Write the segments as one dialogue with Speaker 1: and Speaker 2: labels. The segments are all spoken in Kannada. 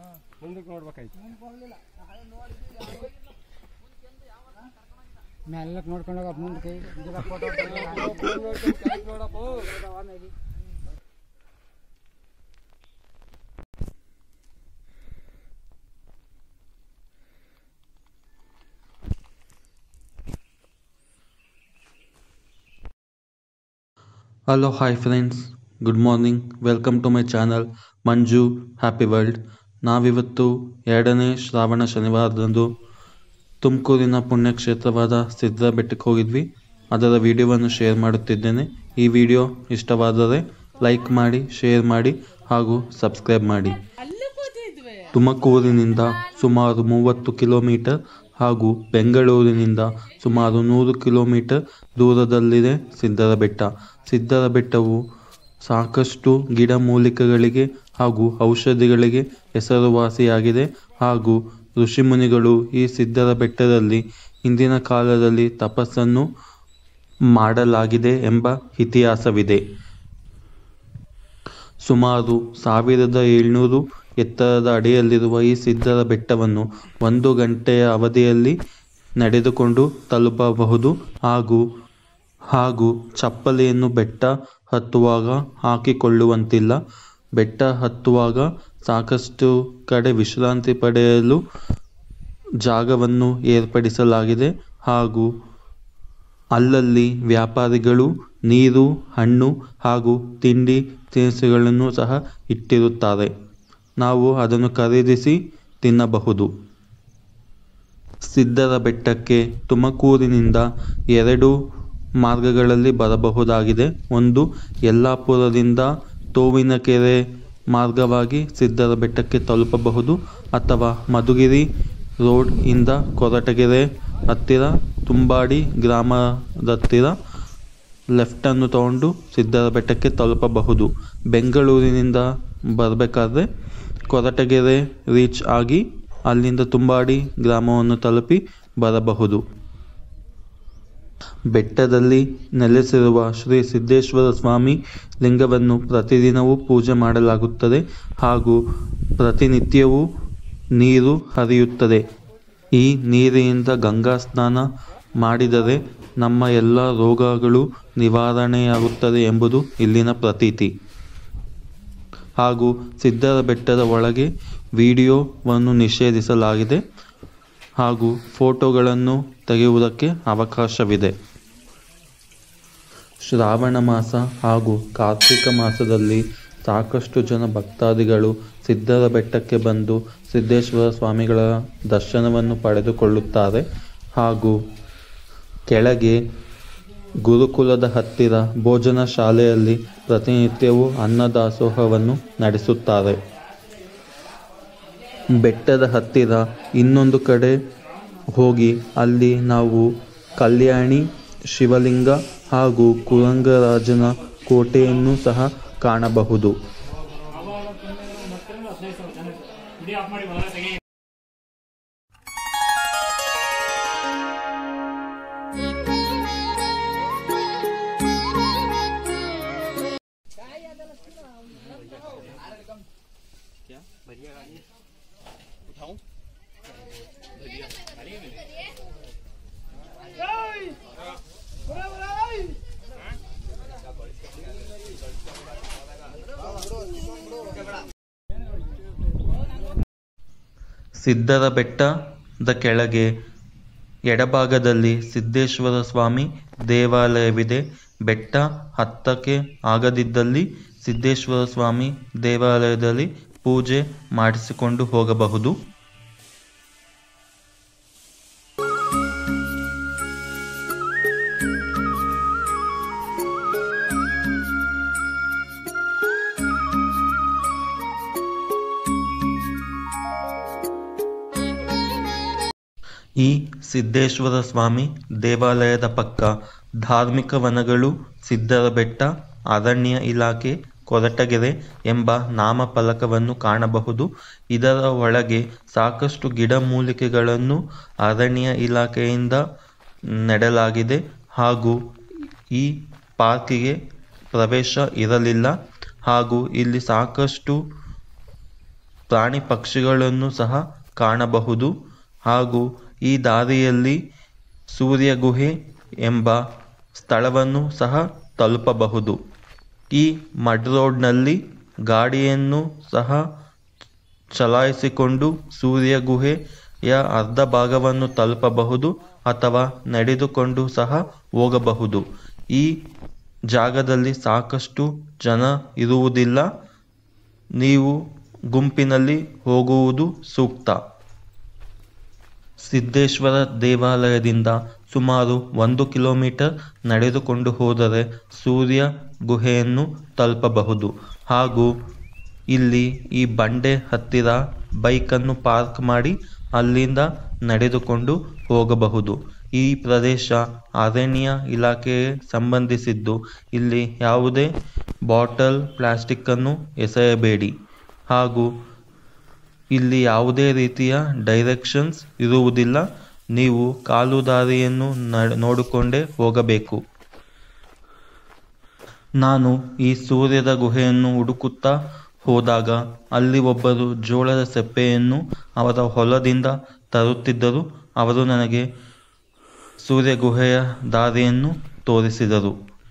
Speaker 1: ಮುಂದಕ್ಕೆ ನೋಡ್ಬೇಕಾಯ್ತು
Speaker 2: ಮೆಲ್ಲಕ್ಕೆ ನೋಡ್ಕೊಂಡು ಹೋಗ ಮುಂದಕ್ಕೆ ಗಿಡ ಫೋಟೋ
Speaker 1: ನೋಡಪ್ಪ
Speaker 3: hello hi friends good morning welcome to my channel Manju happy world ನಾವಿವತ್ತು ಎರಡನೇ ಶ್ರಾವಣ ಶನಿವಾರದಂದು ತುಮಕೂರಿನ ಪುಣ್ಯಕ್ಷೇತ್ರವಾದ ಸಿದ್ಧರ ಬೆಟ್ಟಕ್ಕೆ ಹೋಗಿದ್ವಿ ಅದರ ವಿಡಿಯೋವನ್ನು ಶೇರ್ ಮಾಡುತ್ತಿದ್ದೇನೆ ಈ ವಿಡಿಯೋ ಇಷ್ಟವಾದರೆ ಲೈಕ್ ಮಾಡಿ ಶೇರ್ ಮಾಡಿ ಹಾಗೂ ಸಬ್ಸ್ಕ್ರೈಬ್ ಮಾಡಿ ತುಮಕೂರಿನಿಂದ ಸುಮಾರು ಮೂವತ್ತು ಕಿಲೋಮೀಟರ್ ಹಾಗೂ ಬೆಂಗಳೂರಿನಿಂದ ಸುಮಾರು ನೂರು ಕಿಲೋಮೀಟರ್ ದೂರದಲ್ಲಿದೆ ಸಿದ್ಧರ ಬೆಟ್ಟ ಸಿದ್ಧರ ಬೆಟ್ಟವು ಸಾಕಷ್ಟು ಗಿಡಮೂಲಿಕೆಗಳಿಗೆ ಹಾಗೂ ಔಷಧಿಗಳಿಗೆ ಹೆಸರುವಾಸಿಯಾಗಿದೆ ಹಾಗೂ ಋಷಿಮುನಿಗಳು ಈ ಸಿದ್ಧರ ಬೆಟ್ಟದಲ್ಲಿ ಹಿಂದಿನ ಕಾಲದಲ್ಲಿ ತಪಸ್ಸನ್ನು ಮಾಡಲಾಗಿದೆ ಎಂಬ ಇತಿಹಾಸವಿದೆ ಸುಮಾರು ಸಾವಿರದ ಏಳ್ನೂರು ಎತ್ತರದ ಅಡಿಯಲ್ಲಿರುವ ಈ ಸಿದ್ಧರ ಬೆಟ್ಟವನ್ನು ಒಂದು ಗಂಟೆಯ ಅವಧಿಯಲ್ಲಿ ನಡೆದುಕೊಂಡು ತಲುಪಬಹುದು ಹಾಗೂ ಹಾಗೂ ಚಪ್ಪಲಿಯನ್ನು ಬೆಟ್ಟ ಹತ್ತುವಾಗ ಹಾಕಿಕೊಳ್ಳುವಂತಿಲ್ಲ ಬೆಟ್ಟ ಹತ್ತುವಾಗ ಸಾಕಷ್ಟು ಕಡೆ ವಿಶ್ರಾಂತಿ ಪಡೆಯಲು ಜಾಗವನ್ನು ಏರ್ಪಡಿಸಲಾಗಿದೆ ಹಾಗೂ ಅಲ್ಲಲ್ಲಿ ವ್ಯಾಪಾರಿಗಳು ನೀರು ಹಣ್ಣು ಹಾಗೂ ತಿಂಡಿ ತಿನಿಸುಗಳನ್ನು ಸಹ ಇಟ್ಟಿರುತ್ತಾರೆ ನಾವು ಅದನ್ನು ಖರೀದಿಸಿ ತಿನ್ನಬಹುದು ಸಿದ್ಧರ ಬೆಟ್ಟಕ್ಕೆ ತುಮಕೂರಿನಿಂದ ಎರಡು ಮಾರ್ಗಗಳಲ್ಲಿ ಬರಬಹುದಾಗಿದೆ ಒಂದು ಯಲ್ಲಾಪುರದಿಂದ ತೋವಿನಕೆರೆ ಮಾರ್ಗವಾಗಿ ಸಿದ್ಧರ ಬೆಟ್ಟಕ್ಕೆ ತಲುಪಬಹುದು ಅಥವಾ ಮಧುಗಿರಿ ರೋಡ್ ಇಂದ ಕೊರಟಗೆರೆ ಹತ್ತಿರ ತುಂಬಾಡಿ ಗ್ರಾಮದ ಹತ್ತಿರ ಲೆಫ್ಟನ್ನು ತಗೊಂಡು ಸಿದ್ಧರ ಬೆಟ್ಟಕ್ಕೆ ತಲುಪಬಹುದು ಬೆಂಗಳೂರಿನಿಂದ ಬರಬೇಕಾದ್ರೆ ಕೊರಟಗೆರೆ ರೀಚ್ ಆಗಿ ಅಲ್ಲಿಂದ ತುಂಬಾಡಿ ಗ್ರಾಮವನ್ನು ತಲುಪಿ ಬರಬಹುದು ಬೆಟ್ಟದಲ್ಲಿ ನೆಲೆಸಿರುವ ಶ್ರೀ ಸಿದ್ದೇಶ್ವರ ಸ್ವಾಮಿ ಲಿಂಗವನ್ನು ಪ್ರತಿದಿನವೂ ಪೂಜೆ ಮಾಡಲಾಗುತ್ತದೆ ಹಾಗೂ ಪ್ರತಿನಿತ್ಯವೂ ನೀರು ಹರಿಯುತ್ತದೆ ಈ ನೀರಿನಿಂದ ಗಂಗಾ ಸ್ನಾನ ಮಾಡಿದರೆ ನಮ್ಮ ಎಲ್ಲ ರೋಗಗಳು ನಿವಾರಣೆಯಾಗುತ್ತದೆ ಎಂಬುದು ಇಲ್ಲಿನ ಪ್ರತೀತಿ ಹಾಗೂ ಸಿದ್ಧರ ಬೆಟ್ಟದ ಒಳಗೆ ವಿಡಿಯೋವನ್ನು ನಿಷೇಧಿಸಲಾಗಿದೆ ಹಾಗೂ ಫೋಟೋಗಳನ್ನು ತೆಗೆಯುವುದಕ್ಕೆ ಅವಕಾಶವಿದೆ ಶ್ರಾವಣ ಮಾಸ ಹಾಗೂ ಕಾರ್ತಿಕ ಮಾಸದಲ್ಲಿ ಸಾಕಷ್ಟು ಜನ ಭಕ್ತಾದಿಗಳು ಸಿದ್ಧರ ಬೆಟ್ಟಕ್ಕೆ ಬಂದು ಸಿದ್ದೇಶ್ವರ ಸ್ವಾಮಿಗಳ ದರ್ಶನವನ್ನು ಪಡೆದುಕೊಳ್ಳುತ್ತಾರೆ ಹಾಗೂ ಕೆಳಗೆ ಗುರುಕುಲದ ಹತ್ತಿರ ಭೋಜನ ಶಾಲೆಯಲ್ಲಿ ಪ್ರತಿನಿತ್ಯವೂ ಅನ್ನದಾಸೋಹವನ್ನು ನಡೆಸುತ್ತಾರೆ ಬೆಟ್ಟದ ಹತ್ತಿರ ಇನ್ನೊಂದು ಕಡೆ ಹೋಗಿ ಅಲ್ಲಿ ನಾವು ಕಲ್ಯಾಣಿ ಶಿವಲಿಂಗ ಹಾಗೂ ಕುರಂಗರಾಜನ ಕೋಟೆಯನ್ನು ಸಹ ಕಾಣಬಹುದು ಸಿದ್ಧರ ಬೆಟ್ಟದ ಕೆಳಗೆ ಎಡಭಾಗದಲ್ಲಿ ಸಿದ್ದೇಶ್ವರ ಸ್ವಾಮಿ ದೇವಾಲಯವಿದೆ ಬೆಟ್ಟ ಹತ್ತಕ್ಕೆ ಆಗದಿದ್ದಲ್ಲಿ ಸಿದ್ದೇಶ್ವರ ಸ್ವಾಮಿ ದೇವಾಲಯದಲ್ಲಿ ಪೂಜೆ ಮಾಡಿಸಿಕೊಂಡು ಹೋಗಬಹುದು ಈ ಸಿದ್ದೇಶ್ವರ ಸ್ವಾಮಿ ದೇವಾಲಯದ ಪಕ್ಕ ಧಾರ್ಮಿಕ ವನಗಳು ಸಿದ್ಧರ ಬೆಟ್ಟ ಅರಣ್ಯ ಇಲಾಖೆ ಕೊರಟಗೆರೆ ಎಂಬ ನಾಮಫಲಕವನ್ನು ಕಾಣಬಹುದು ಇದರ ಒಳಗೆ ಸಾಕಷ್ಟು ಗಿಡಮೂಲಿಕೆಗಳನ್ನು ಅರಣ್ಯ ಇಲಾಖೆಯಿಂದ ನೆಡಲಾಗಿದೆ ಹಾಗೂ ಈ ಪಾರ್ಕಿಗೆ ಪ್ರವೇಶ ಇರಲಿಲ್ಲ ಹಾಗೂ ಇಲ್ಲಿ ಸಾಕಷ್ಟು ಪ್ರಾಣಿ ಪಕ್ಷಿಗಳನ್ನು ಸಹ ಕಾಣಬಹುದು ಹಾಗೂ ಈ ದಾರಿಯಲ್ಲಿ ಸೂರ್ಯ ಗುಹೆ ಎಂಬ ಸ್ಥಳವನ್ನು ಸಹ ತಲುಪಬಹುದು ಈ ಮಡ್ ರೋಡ್ನಲ್ಲಿ ಗಾಡಿಯನ್ನು ಸಹ ಚಲಾಯಿಸಿಕೊಂಡು ಸೂರ್ಯ ಗುಹೆಯ ಅರ್ಧ ಭಾಗವನ್ನು ತಲುಪಬಹುದು ಅಥವಾ ನಡೆದುಕೊಂಡು ಸಹ ಹೋಗಬಹುದು ಈ ಜಾಗದಲ್ಲಿ ಸಾಕಷ್ಟು ಜನ ಇರುವುದಿಲ್ಲ ನೀವು ಗುಂಪಿನಲ್ಲಿ ಹೋಗುವುದು ಸೂಕ್ತ ಸಿದ್ದೇಶ್ವರ ದೇವಾಲಯದಿಂದ ಸುಮಾರು ಒಂದು ಕಿಲೋಮೀಟರ್ ನಡೆದುಕೊಂಡು ಹೋದರೆ ಸೂರ್ಯ ಗುಹೆಯನ್ನು ತಲುಪಬಹುದು ಹಾಗೂ ಇಲ್ಲಿ ಈ ಬಂಡೆ ಹತ್ತಿರ ಬೈಕನ್ನು ಪಾರ್ಕ್ ಮಾಡಿ ಅಲ್ಲಿಂದ ನಡೆದುಕೊಂಡು ಹೋಗಬಹುದು ಈ ಪ್ರದೇಶ ಅರಣ್ಯ ಇಲಾಖೆಗೆ ಸಂಬಂಧಿಸಿದ್ದು ಇಲ್ಲಿ ಯಾವುದೇ ಬಾಟಲ್ ಪ್ಲಾಸ್ಟಿಕ್ಕನ್ನು ಎಸೆಯಬೇಡಿ ಹಾಗೂ ಇಲ್ಲಿ ಯಾವುದೇ ರೀತಿಯ ಡೈರೆಕ್ಷನ್ಸ್ ಇರುವುದಿಲ್ಲ ನೀವು ಕಾಲುದಾರಿಯನ್ನು ನಡ್- ನೋಡಿಕೊಂಡೇ ಹೋಗಬೇಕು ನಾನು ಈ ಸೂರ್ಯದ ಗುಹೆಯನ್ನು ಹುಡುಕುತ್ತಾ ಹೋದಾಗ ಅಲ್ಲಿ ಒಬ್ಬರು ಜೋಳದ ಸೆಪ್ಪೆಯನ್ನು ಅವರ ಹೊಲದಿಂದ ತರುತ್ತಿದ್ದರು ಅವರು ನನಗೆ ಸೂರ್ಯ ಗುಹೆಯ ದಾರಿಯನ್ನು ತೋರಿಸಿದರು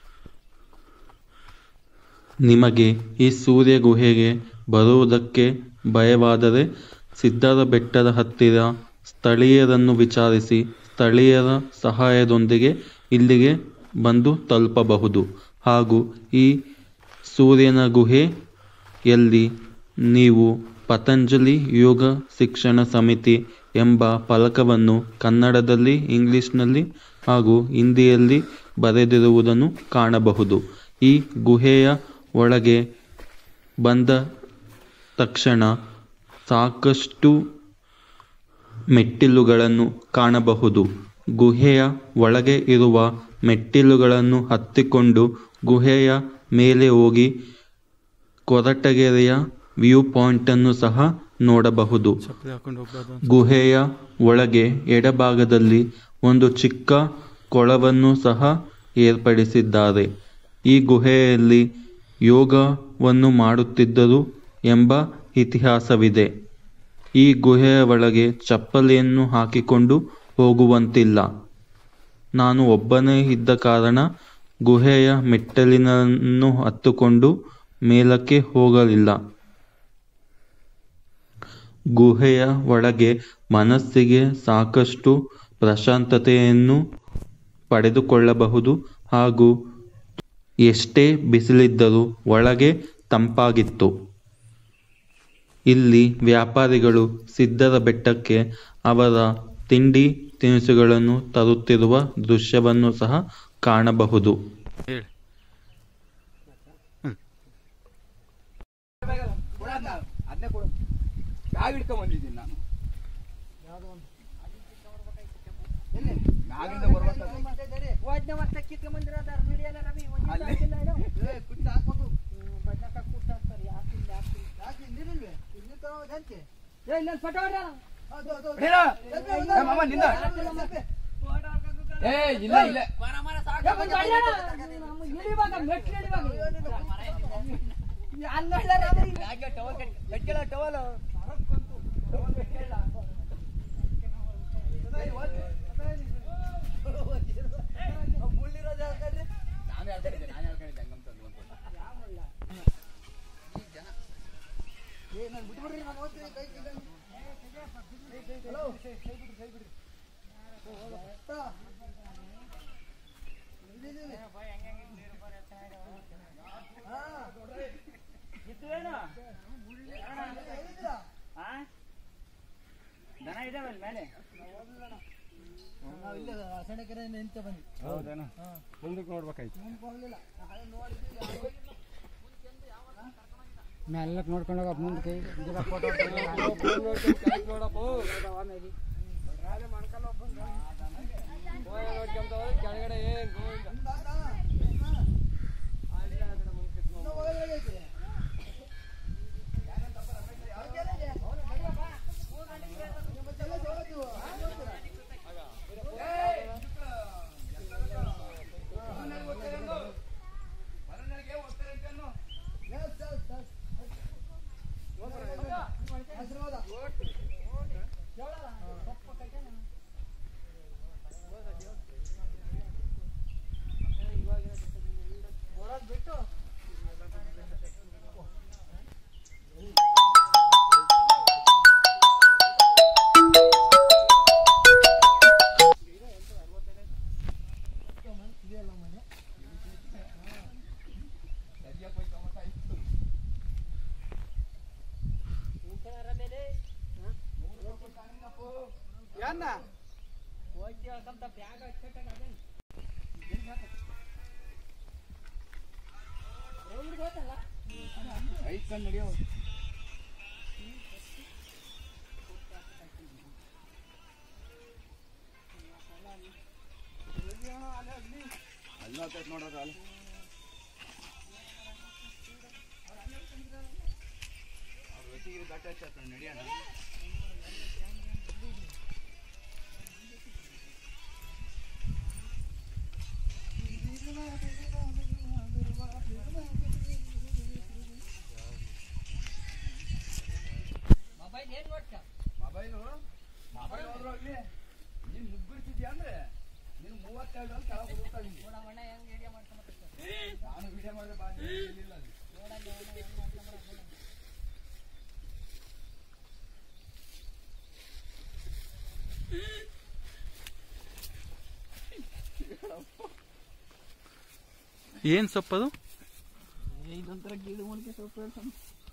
Speaker 3: ನಿಮಗೆ ಈ ಸೂರ್ಯ ಗುಹೆಗೆ ಬರುವುದಕ್ಕೆ ಭಯವಾದರೆ ಸಿದ್ಧರ ಬೆಟ್ಟದ ಹತ್ತಿರ ಸ್ಥಳೀಯರನ್ನು ವಿಚಾರಿಸಿ ಸ್ಥಳೀಯರ ಸಹಾಯದೊಂದಿಗೆ ಇಲ್ಲಿಗೆ ಬಂದು ತಲುಪಬಹುದು ಹಾಗೂ ಈ ಸೂರ್ಯನ ಗುಹೆಯಲ್ಲಿ ನೀವು ಪತಂಜಲಿ ಯೋಗ ಶಿಕ್ಷಣ ಸಮಿತಿ ಎಂಬ ಫಲಕವನ್ನು ಕನ್ನಡದಲ್ಲಿ ಇಂಗ್ಲಿಷ್ನಲ್ಲಿ ಹಾಗೂ ಹಿಂದಿಯಲ್ಲಿ ಬರೆದಿರುವುದನ್ನು ಕಾಣಬಹುದು ಈ ಗುಹೆಯ ಒಳಗೆ ಬಂದ ತಕ್ಷಣ ಸಾಕಷ್ಟು ಮೆಟ್ಟಿಲುಗಳನ್ನು ಕಾಣಬಹುದು ಗುಹೆಯ ಒಳಗೆ ಇರುವ ಮೆಟ್ಟಿಲುಗಳನ್ನು ಹತ್ತಿಕೊಂಡು ಗುಹೆಯ ಮೇಲೆ ಹೋಗಿ ಕೊರಟಗೆರೆಯ ವ್ಯೂ ಪಾಯಿಂಟನ್ನು ಸಹ ನೋಡಬಹುದು ಗುಹೆಯ ಒಳಗೆ ಎಡಭಾಗದಲ್ಲಿ ಒಂದು ಚಿಕ್ಕ ಕೊಳವನ್ನು ಸಹ ಏರ್ಪಡಿಸಿದ್ದಾರೆ ಈ ಗುಹೆಯಲ್ಲಿ ಯೋಗವನ್ನು ಮಾಡುತ್ತಿದ್ದರು ಎಂಬ ಇತಿಹಾಸವಿದೆ ಈ ಗುಹೆಯ ಒಳಗೆ ಚಪ್ಪಲಿಯನ್ನು ಹಾಕಿಕೊಂಡು ಹೋಗುವಂತಿಲ್ಲ ನಾನು ಒಬ್ಬನೇ ಇದ್ದ ಕಾರಣ ಗುಹೆಯ ಮೆಟ್ಟಲಿನನ್ನು ಹತ್ತುಕೊಂಡು ಮೇಲಕ್ಕೆ ಹೋಗಲಿಲ್ಲ ಗುಹೆಯ ಒಳಗೆ ಮನಸ್ಸಿಗೆ ಸಾಕಷ್ಟು ಪ್ರಶಾಂತತೆಯನ್ನು ಪಡೆದುಕೊಳ್ಳಬಹುದು ಹಾಗೂ ಎಷ್ಟೇ ಬಿಸಿಲಿದ್ದರೂ ಒಳಗೆ ತಂಪಾಗಿತ್ತು ಇಲ್ಲಿ ವ್ಯಾಪಾರಿಗಳು ಸಿದ್ಧರ ಬೆಟ್ಟಕ್ಕೆ ಅವರ ತಿಂಡಿ ತಿನಿಸುಗಳನ್ನು ತರುತ್ತಿರುವ ದೃಶ್ಯವನ್ನು ಸಹ ಕಾಣಬಹುದು
Speaker 1: ಅದನ್ನೇ ಕೊಡು ಬ್ಯಾಗ್ ಹಿಡ್ಕೊಂಡ್ ಬಂದಿದ್ದೀನಿ ನಾನು ಮ್ಯಾಗಿಂದ ಬರ್ಬೇಕಾದ್ರೆ
Speaker 4: ಹೋದ್ನ ವರ್ಷ ಕಿತ್ಕೊಂಬಂದಿರೋದು ಮಿಡಿಯಲ್ಲ ರವಿ ಒಂದ್
Speaker 1: ಅಲ್ಲಿ?
Speaker 4: ಹಾಕಿಲ್ಲ ಏನು?
Speaker 2: ಏ, ಕುಟ್ಟ ಹಾಕ್ಬೇಕು.
Speaker 4: ಹ್ಮ್, ಬದ್ನೆಕಾಯಿ ಕುಟ್ಟ ಹಾಕ್ತಾರೆ, ಯಾಕಿಲ್ಲ, ಯಾಕಿಲ್ಲ.
Speaker 2: ಯಾಕೆ ನೀರಿಲ್ವೇ? ಇಲ್ಲಿ ತಗೊಳೋದು ಹೆಂಗೆ?
Speaker 4: ಏ, ಇಲ್ಲೊಂದ್ photo ಹೊಡ್ರ.
Speaker 2: ಅದು, ಅದು, ಅದು.
Speaker 1: ಹೇಳ.
Speaker 2: ಎಲ್ರು
Speaker 1: ಏ,
Speaker 2: ಒಂದೊಂದು.
Speaker 1: ಮಾಮ, ನಿಂದ.
Speaker 2: ಯಾಕಿಲ್ಲ ಮತ್ತೆ?
Speaker 1: ಏ ಇಲ್ಲ ಇಲ್ಲ
Speaker 4: ಏ, ಬಂದ್ ಹೊಡ್ಯಾಣ. ನಮ್ಗ್ ಇಳಿವಾಗ, ಮೆಟ್ಲು ಇಳಿವಾಗ. ಅಲ್ಲಿ ನೋಡ್ಲಾರ ರವಿ.
Speaker 2: ಮುಳ್ಳಿರೋದು ಹೇಳ್ಕೊಡ್ರಿ.
Speaker 1: ನಾನು ಹೇಳ್ಕೊಂಡಿದ್ದೆ ನಾನು ಹೇಳ್ಕೊಂಡಿದ್ದೆ ಹಂಗಂತಂದು ಅಂತ.
Speaker 2: ಏ, ನಾನ್ ಬಿಟ್ಬಿಡ್ರಿ, ನಾನ್ ಹೋಗ್ತೀನಿ, ಕೈ ತೆಗ್ದು. ಹಲೋ. ತಾ. ಇಲ್ಲಿದ್ದೀವಿ. ಹಾ. ಎಲ್ಲಿದ್ದೀರಾ? ನಾವು ಇಲ್ಲೇ ಸಣ್ಣಕೆರೆಯಿಂದ ನಿಂತ ಬಂದ್ವಿ
Speaker 1: ಹೌದೇನ ಮುಂದಕ್ಕೆ ನೋಡ್ಬೇಕಾಯ್ತು
Speaker 2: ಹೋಗ್ಲಿಲ್ಲ ನಾಳೆ ನೋಡಿದ್ವಿ ಯಾರು-
Speaker 5: ಮೆಲ್ಲಕ್ಕೆ ನೋಡ್ಕೊಂಡು ಹೋಗ ಮುಂದಕ್ಕೆ ಗಿಡ ಫೋಟೋ
Speaker 1: ಫೋನ್ ನೋಡ್ಕೊಂಡು ಕೆಳಗೆ ನೋಡಪ್ಪ ಫೋನ್ ನೋಡ್ಕೊಂತ ಹೋದ್ರೆ ಕೆಳಗಡೆ ಏನ್ ಗೋವಿಂದ
Speaker 2: ಮುಂದಾತ?
Speaker 1: ಅಲ್ಲಿ ಆ ಕಡೆ ಮುಂದೆ ಕಿತ್ಕೊಂಡ್
Speaker 2: ಇನ್ನೂ ಹೋಗಲ್ವಾಗೈತಿ? ಯಾಕೆಲ್ಲ? ನಿಮ್ಮತ್ತೆಲ್ಲ ಜೋಳದ್ದು. ಯಾಕ್ ಹೋಗ್ತೀರಾ? Yes, yes, yes. ಯಾನ್ನ ಐದ್ಕೊಂಡು ನಡೆಯೋ ಅಲ್ಲ ನೋಡೋದು ಅಲ್ಲ ಅವ್ರ ಒಟ್ಟಿಗೆ ಗಟ್ಟ ಹಚ್ಚ ನಡೆಯೋಣ ಮೊಬೈಲು ಮೊಬೈಲ್ ಹೋದ್ರು ಇಲ್ಲಿ ನೀನ್ ಮುಗ್ಬಿಡ್ತಿದ್ಯಾ ಅಂದ್ರೆ ನೀನು ಮೂವತ್ತೆರಡು ಅಂತ ಕೆಳಗೆ ಹೋಗ್ತಾ ಇದೀನಿ ನಾನು ವಿಡಿಯೋ ಮಾಡಿದ್ರೆ ಬಾ ನೀನು ಇಲ್ಲಿಲ್ಲ ಅಲ್ಲಿ.
Speaker 3: ಏನು ಸೊಪ್ಪದು
Speaker 2: ಇದೊಂಥರ ಗಿಡ ಮೊಳಕೆ ಸ್ವಲ್ಪ ಹೇಳ್ತಾನೆ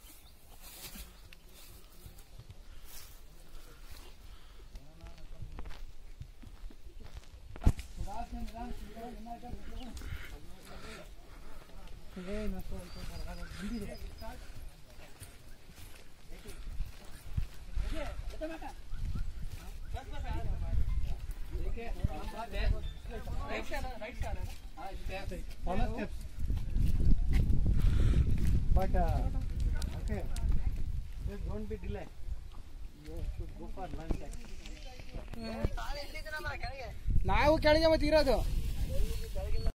Speaker 5: But uh, okay, just don't be delay. You should go for lunch.
Speaker 2: ನಾವು ಕೆಳಗೆ ಮತ್ತೆ ಇರೋದು
Speaker 5: ಕೆಳಗಿಲ್ಲ